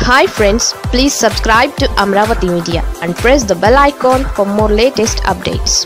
hi friends please subscribe to Amaravati media and press the bell icon for more latest updates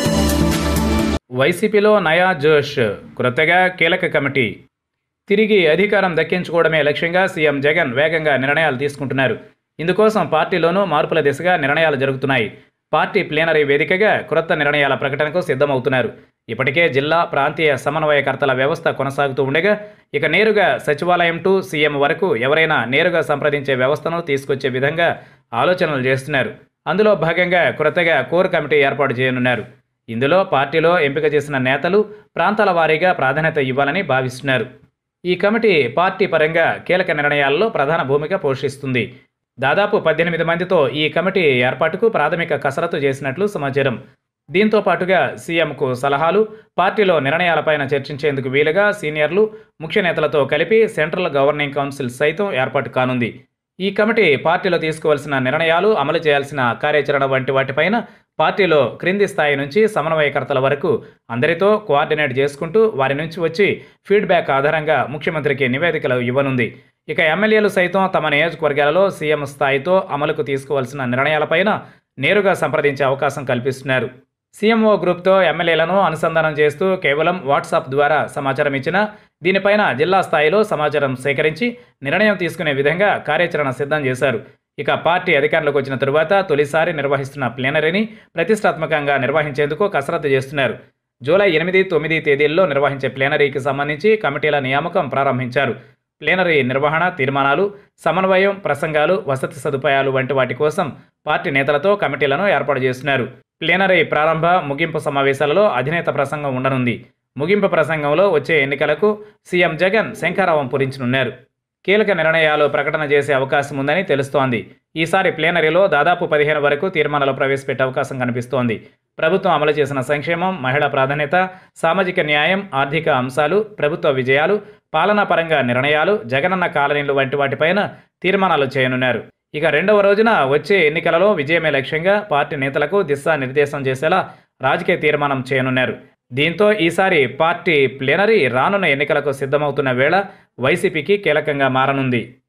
వైసీపీలో నయా జోష్ క్రొత్తగా కీలక కమిటీ తిరిగి అధికారం దక్కించుకోవడమే లక్ష్యంగా సీఎం జగన్ వేగంగా నిర్ణయాలు తీసుకుంటున్నారు ఇందుకోసం పార్టీలోనూ మార్పుల దిశగా నిర్ణయాలు జరుగుతున్నాయి పార్టీ ప్లేనరీ వేదికగా క్రొత్త నిర్ణయాల ప్రకటనకు సిద్ధమవుతున్నారు ఇప్పటికే జిల్లా ప్రాంతీయ సమన్వయకర్తల వ్యవస్థ కొనసాగుతూ ఉండగా ఇక నేరుగా సచివాలయం టు సీఎం వరకు ఎవరైనా నేరుగా సంప్రదించే వ్యవస్థను తీసుకొచ్చే విధంగా ఆలోచనలు చేస్తున్నారు అందులో భాగంగా క్రొత్తగా కోర్ కమిటీ ఏర్పాటు చేయనున్నారు ఇందులో పార్టీలో ఎంపిక చేసిన నేతలు ప్రాంతాల వారీగా ప్రాధాన్యత ఇవ్వాలని భావిస్తున్నారు ఈ కమిటీ పార్టీ పరంగా కీలక నిర్ణయాల్లో ప్రధాన భూమిక పోషిస్తుంది దాదాపు పద్దెనిమిది మందితో ఈ కమిటీ ఏర్పాటుకు ప్రాథమిక కసరత్తు చేసినట్లు సమాచారం దీంతో పాటుగా సీఎంకు సలహాలు పార్టీలో నిర్ణయాలపైన చర్చించేందుకు వీలుగా సీనియర్లు ముఖ్య నేతలతో కలిపి సెంట్రల్ గవర్నింగ్ కౌన్సిల్ సైతం ఏర్పాటు కానుంది ఈ కమిటీ పార్టీలో తీసుకోవాల్సిన నిర్ణయాలు అమలు చేయాల్సిన కార్యాచరణ వంటి వాటిపైన పార్టీలో క్రింది స్థాయి నుంచి సమన్వయకర్తల వరకు అందరితో కోఆర్డినేట్ చేసుకుంటూ వారి నుంచి వచ్చి ఫీడ్బ్యాక్ ఆధారంగా ముఖ్యమంత్రికి నివేదికలు ఇవ్వనుంది ఇక ఎమ్మెల్యేలు సైతం తమ నియోజకవర్గాలలో సీఎం స్థాయితో అమలుకు తీసుకోవాల్సిన నిర్ణయాలపైన నేరుగా సంప్రదించే అవకాశం కల్పిస్తున్నారు సీఎంఓ గ్రూప్తో ఎమ్మెల్యేలను అనుసంధానం చేస్తూ కేవలం వాట్సాప్ ద్వారా సమాచారం ఇచ్చినా దీనిపైన జిల్లా స్థాయిలో సమాచారం సేకరించి నిర్ణయం తీసుకునే విధంగా కార్యాచరణ సిద్ధం చేశారు ఇక పార్టీ అధికారంలోకి వచ్చిన తరువాత తొలిసారి నిర్వహిస్తున్న ప్లేనరీని ప్రతిష్టాత్మకంగా నిర్వహించేందుకు కసరత్తు చేస్తున్నారు జూలై ఎనిమిది తొమ్మిది తేదీల్లో నిర్వహించే ప్లేనరీకి సంబంధించి కమిటీల నియామకం ప్రారంభించారు ప్లేనరీ నిర్వహణ తీర్మానాలు సమన్వయం ప్రసంగాలు వసతి సదుపాయాలు వంటి వాటి కోసం పార్టీ నేతలతో కమిటీలను ఏర్పాటు చేస్తున్నారు ప్లేనరీ ప్రారంభ ముగింపు సమావేశాలలో అధినేత ప్రసంగం ఉండనుంది ముగింపు ప్రసంగంలో వచ్చే ఎన్నికలకు సీఎం జగన్ శంఖారావం పూరించనున్నారు కీలక నిర్ణయాలు ప్రకటన చేసే అవకాశం ఉందని తెలుస్తోంది ఈసారి ప్లేనరీలో దాదాపు పదిహేను వరకు తీర్మానాలు ప్రవేశపెట్టే అవకాశం కనిపిస్తోంది ప్రభుత్వం అమలు చేసిన సంక్షేమం మహిళా ప్రాధాన్యత సామాజిక న్యాయం ఆర్థిక అంశాలు ప్రభుత్వ విజయాలు పాలనా పరంగా నిర్ణయాలు జగనన్న కాలనీలు వంటి వాటిపైన తీర్మానాలు చేయనున్నారు ఇక రెండవ రోజున వచ్చే ఎన్నికలలో విజయమే లక్ష్యంగా పార్టీ నేతలకు దిశానిర్దేశం చేసేలా రాజకీయ తీర్మానం చేయనున్నారు దీంతో ఈసారి పార్టీ ప్లేనరీ రానున్న ఎన్నికలకు సిద్ధమవుతున్న వేళ వైసీపీకి కీలకంగా మారనుంది